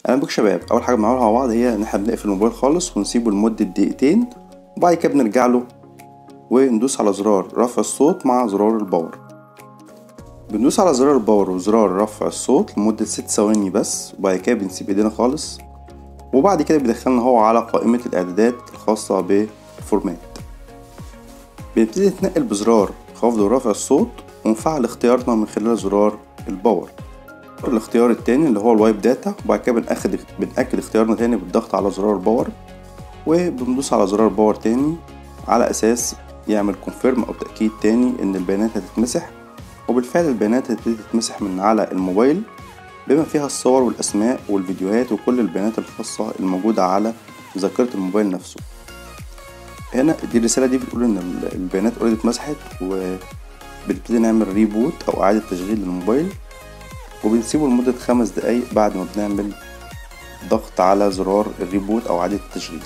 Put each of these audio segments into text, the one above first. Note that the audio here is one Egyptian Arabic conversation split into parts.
اهلا بكم شباب اول حاجه بنعملها مع بعض هي ان احنا بنقفل الموبايل خالص ونسيبه لمده دقيقتين وبعد كده بنرجع له وندوس على زرار رفع الصوت مع زرار الباور بندوس على زرار الباور وزرار رفع الصوت لمدة ست ثواني بس وبعد كده بنسيب ايدينا خالص وبعد كده بيدخلنا هو على قائمة الإعدادات الخاصة بالفورمات بنبتدي نتنقل بزرار خفض ورفع الصوت ونفعل اختيارنا من خلال زرار الباور الاختيار التاني اللي هو الوايب داتا وبعد كده بنأكد بنأكد اختيارنا تاني بالضغط على زرار باور وبندوس على زرار باور تاني على أساس يعمل كونفيرم أو تأكيد تاني إن البيانات هتتمسح وبالفعل البيانات هتبتدي تتمسح من على الموبايل بما فيها الصور والأسماء والفيديوهات وكل البيانات الخاصة الموجودة على ذاكرة الموبايل نفسه هنا دي الرسالة دي بتقول إن البيانات اوريدي اتمسحت وبنبتدي نعمل ريبوت أو إعادة تشغيل للموبايل وبنسيبه لمدة خمس دقايق بعد ما بنعمل ضغط على زرار الريبوت أو إعادة التشغيل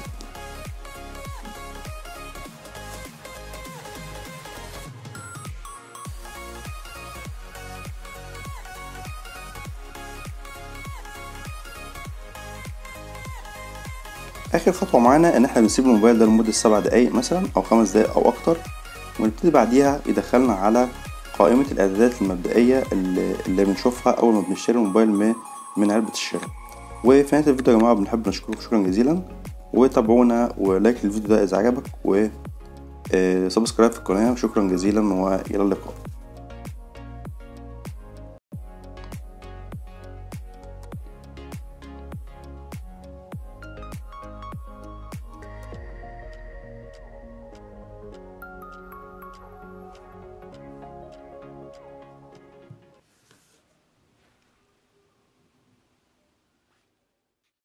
اخر خطوه معانا ان احنا بنسيب الموبايل ده لمده سبع دقايق مثلا او خمس دقايق او اكتر ونبتدي بعديها يدخلنا على قائمه الاعدادات المبدئيه اللي, اللي بنشوفها اول ما بنشتري الموبايل من من علبه الشراء وفي نهايه الفيديو يا جماعه بنحب نشكركم شكرا جزيلا وتابعونا ولايك للفيديو ده اذا عجبك و سبسكرايب في القناه شكرا جزيلا والى اللقاء